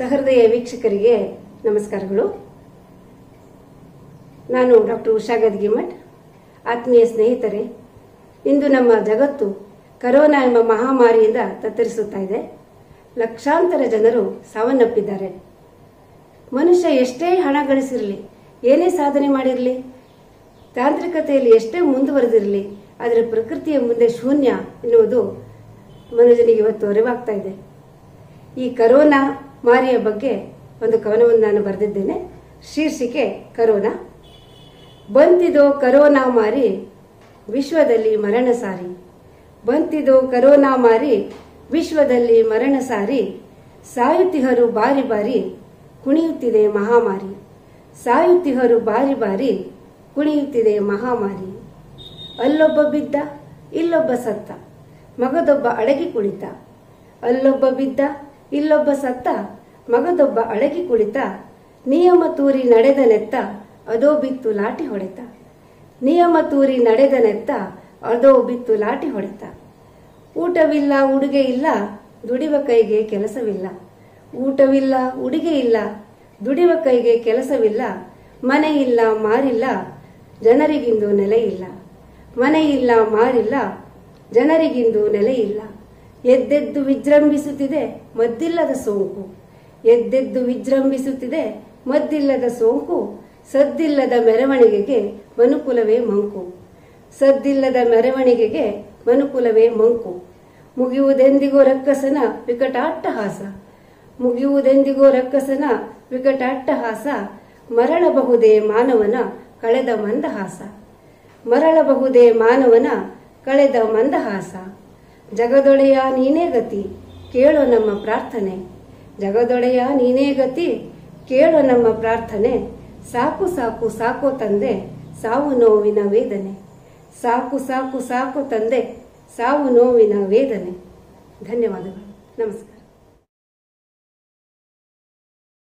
ಸಹೃದಯ ವೀಕ್ಷಕರಿಗೆ ನಮಸ್ಕಾರಗಳು ನಾನು ಡಾಕ್ಟರ್ ಉಷಾ ಗದ್ಗಿಮಠ್ ಆತ್ಮೀಯ ಸ್ನೇಹಿತರೆ ಇಂದು ನಮ್ಮ ಜಗತ್ತು ಕರೋನಾ ಎಂಬ ಮಹಾಮಾರಿಯಿಂದ ತತ್ತರಿಸುತ್ತಾ ಇದೆ ಲಕ್ಷಾಂತರ ಜನರು ಸಾವನ್ನಪ್ಪಿದ್ದಾರೆ ಮನುಷ್ಯ ಎಷ್ಟೇ ಹಣ ಗಳಿಸಿರಲಿ ಏನೇ ಸಾಧನೆ ಮಾಡಿರಲಿ ತಾಂತ್ರಿಕತೆಯಲ್ಲಿ ಎಷ್ಟೇ ಮುಂದುವರೆದಿರಲಿ ಆದರೆ ಪ್ರಕೃತಿಯ ಮುಂದೆ ಶೂನ್ಯ ಎನ್ನುವುದು ಮನುಷ್ಯನಿಗೆ ಇವತ್ತು ಅರಿವಾಗ್ತಾ ಇದೆ ಈ ಕರೋನಾ ಮಾರಿಯ ಬಗ್ಗೆ ಒಂದು ಕವನವನ್ನು ನಾನು ಬರೆದಿದ್ದೇನೆ ಶೀರ್ಷಿಕೆ ಕರೋನಾ ಬಂತಿದೋ ಕರೋನಾ ಮಾರಿ ವಿಶ್ವದಲ್ಲಿ ಮರಣ ಸಾರಿ ಬಂತಿದೋ ಕರೋನಾ ಮಾರಿ ವಿಶ್ವದಲ್ಲಿ ಮರಣ ಸಾರಿ ಸಾಯುತ್ತಿಹರು ಬಾರಿ ಬಾರಿ ಕುಣಿಯುತ್ತಿದೆ ಮಹಾಮಾರಿ ಸಾಯುತ್ತಿಹರು ಬಾರಿ ಬಾರಿ ಕುಣಿಯುತ್ತಿದೆ ಮಹಾಮಾರಿ ಅಲ್ಲೊಬ್ಬ ಬಿದ್ದ ಇಲ್ಲೊಬ್ಬ ಸತ್ತ ಮಗದೊಬ್ಬ ಅಡಗಿ ಕುಳಿತ ಅಲ್ಲೊಬ್ಬ ಬಿದ್ದ ಇಲ್ಲೊಬ್ಬ ಸತ್ತ ಮಗದೊಬ್ಬ ಅಡಗಿ ಕುಳಿತ ನಿಯಮ ತೂರಿ ನಡೆದ ನೆತ್ತ ಅದೋ ಬಿತ್ತು ಲಾಟಿ ಹೊಡೆತ ನಿಯಮ ತೂರಿ ನಡೆದ ನೆತ್ತ ಅದೋ ಬಿತ್ತು ಲಾಟಿ ಹೊಡೆತ ಊಟವಿಲ್ಲ ಉಡುಗೆ ಇಲ್ಲ ದುಡಿವ ಕೈಗೆ ಕೆಲಸವಿಲ್ಲ ಊಟವಿಲ್ಲ ಉಡುಗೆ ಇಲ್ಲ ದುಡಿವ ಕೈಗೆ ಕೆಲಸವಿಲ್ಲ ಮನೆ ಇಲ್ಲ ಮಾರಿಲ್ಲ ಜನರಿಗಿಂದು ನೆಲೆ ಇಲ್ಲ ಮನೆ ಇಲ್ಲ ಮಾರಿಲ್ಲ ಜನರಿಗಿಂದು ನೆಲೆ ಇಲ್ಲ ಎದ್ದೆದ್ದು ವಿಜೃಂಭಿಸುತ್ತಿದೆ ಮದ್ದಿಲ್ಲದ ಸೋಂಕು ಎದ್ದೆದ್ದು ವಿಜೃಂಭಿಸುತ್ತಿದೆ ಮದ್ದಿಲ್ಲದ ಸೋಂಕು ಸದ್ದಿಲ್ಲದ ಮೆರವಣಿಗೆಗೆ ಮನುಕುಲವೇ ಮಂಕು ಸದ್ದಿಲ್ಲದ ಮೆರವಣಿಗೆಗೆ ಮನುಕುಲವೇ ಮಂಕು ಮುಗಿಯುವುದೆಂದಿಗೋ ರಕ್ಕಸನ ವಿಕಟಾಟ್ಟಹಾಸ ಮುಗಿಯುವುದೆಂದಿಗೋ ರಕ್ಕಸನ ವಿಕಟಾಟ್ಟಹಾಸ ಮರಳಬಹುದೇ ಮಾನವನ ಕಳೆದ ಮಂದಹಾಸ ಮರಳಬಹುದೇ ಮಾನವನ ಕಳೆದ ಮಂದಹಾಸ ಜಗದೊಡೆಯ ನೀನೇ ಗತಿ ಕೇಳೋ ನಮ್ಮ ಪ್ರಾರ್ಥನೆ ಜಗದೊಡೆಯ ನೀನೇ ಗತಿ ಕೇಳೋ ನಮ್ಮ ಪ್ರಾರ್ಥನೆ ಸಾಕು ಸಾಕು ಸಾಕು ತಂದೆ ಸಾವು ನೋವಿನ ವೇದನೆ ಸಾಕು ಸಾಕು ಸಾಕು ತಂದೆ ಸಾವು ನೋವಿನ ವೇದನೆ ಧನ್ಯವಾದಗಳು ನಮಸ್ಕಾರ